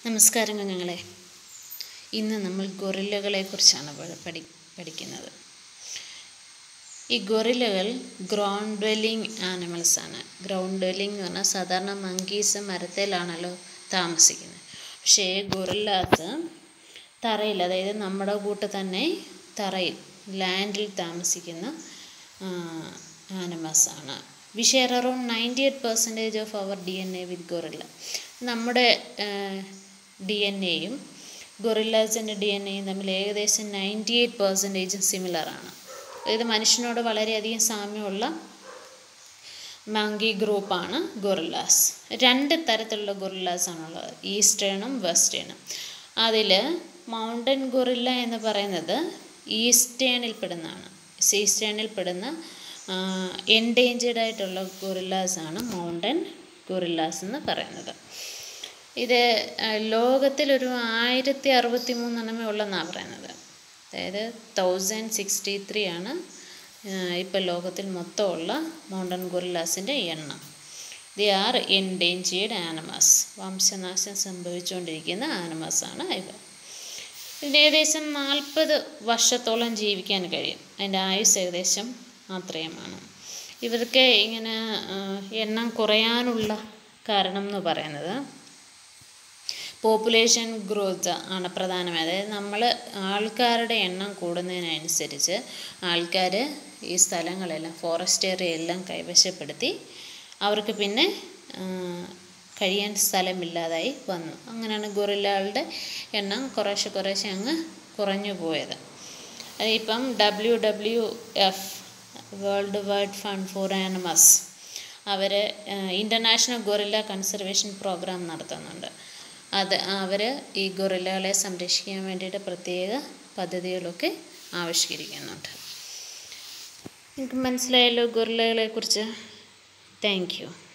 നമസ്കാരം കുഞ്ഞുങ്ങളെ ഇന്ന് നമ്മൾ ഗൊറില്ലകളെ കുറിച്ചാണ് പഠി- പഠി പഠിക്കുന്നത് ഈ ഗൊറില്ലകൾ ഗ്രൗണ്ട് ഡ്വെല്ലിംഗ് ആനിമൽസ് ആണ് ഗ്രൗണ്ട് ഡ്വെല്ലിംഗ് എന്ന് പറഞ്ഞാൽ സാധാരണ മങ്കീസ് മരത്തിലാണല്ലോ താമസിക്കുന്നത് പക്ഷേ ഗൊറില്ലാസ് തറയിൽ അതായത് നമ്മുടെ കൂട്ട് തന്നെ തറയിൽ ലാൻഡിൽ താമസിക്കുന്ന ആനിമൽസ് ആണ് we share around ninety eight percentage of our D N A with gorilla നമ്മുടെ ഡി എൻ എയും ഗൊറില്ലാസിൻ്റെ ഡി എൻ എയും തമ്മിൽ ഏകദേശം നയൻറ്റി എയ്റ്റ് പെർസെൻറ്റേജ് സിമിലറാണ് അതായത് മനുഷ്യനോട് വളരെയധികം സാമ്യമുള്ള മങ്കി ഗ്രൂപ്പാണ് ഗൊറില്ലാസ് രണ്ട് തരത്തിലുള്ള ഗൊറില്ലാസ് ആണുള്ളത് ഈസ്റ്റേണും വെസ്റ്റേണും അതിൽ മൗണ്ടൻ ഗൊറില്ല എന്ന് പറയുന്നത് ഈസ്റ്റേണിൽ പെടുന്നതാണ് ഈസ്റ്റേണിൽ പെടുന്ന എൻഡേഞ്ചേർഡ് ആയിട്ടുള്ള ഗൊറില്ലാസ് ആണ് മൗണ്ടൻ ഗൊറില്ലാസ് എന്ന് പറയുന്നത് ഇത് ആ, ലോകത്തിലൊരു ആയിരത്തി അറുപത്തി മൂന്നെണ്ണമേ ഉള്ളെന്നാണ് പറയുന്നത് അതായത് തൗസൻഡ് സിക്സ്റ്റി ത്രീ ആണ് ഇപ്പോൾ ലോകത്തിൽ മൊത്തമുള്ള മൗണ്ടൻ ഗൊറില്ലാസിൻ്റെ എണ്ണം ദി ആർ എൻഡേഞ്ചേർഡ് ആനിമസ് വംശനാശം സംഭവിച്ചുകൊണ്ടിരിക്കുന്ന ആനിമസാണ് ഇവ ഇതിന് ഏകദേശം നാൽപ്പത് വർഷത്തോളം ജീവിക്കാൻ കഴിയും അതിൻ്റെ ആയുസ് ഏകദേശം അത്രയുമാണ് ഇവർക്ക് ഇങ്ങനെ ആ, എണ്ണം കുറയാനുള്ള കാരണം എന്ന് പറയുന്നത് പോപ്പുലേഷൻ ഗ്രോത്ത് ആണ് പ്രധാനമായത് അതായത് നമ്മൾ ആൾക്കാരുടെ എണ്ണം കൂടുന്നതിനനുസരിച്ച് ആൾക്കാർ ഈ സ്ഥലങ്ങളെല്ലാം ഫോറസ്റ്റ് ഏരിയ എല്ലാം കൈവശപ്പെടുത്തി അവർക്ക് പിന്നെ ആ, കഴിയാൻ സ്ഥലമില്ലാതായി വന്നു അങ്ങനെയാണ് ഗൊറില്ലകളുടെ എണ്ണം കുറേശ്ശെ കുറേശ്ശെ അങ്ങ് കുറഞ്ഞു പോയത് ഇപ്പം W W F world wide fund for animals അവർ ഇൻ്റർനാഷണൽ ഗൊറില്ല കൺസർവേഷൻ പ്രോഗ്രാം നടത്തുന്നുണ്ട് അത് അവർ ഈ ഗൊറില്ലകളെ സംരക്ഷിക്കാൻ വേണ്ടിയിട്ട് പ്രത്യേക പദ്ധതികളൊക്കെ ആവിഷ്കരിക്കുന്നുണ്ട് നിങ്ങൾക്ക് മനസ്സിലായല്ലോ ഗൊറില്ലകളെക്കുറിച്ച് താങ്ക് യു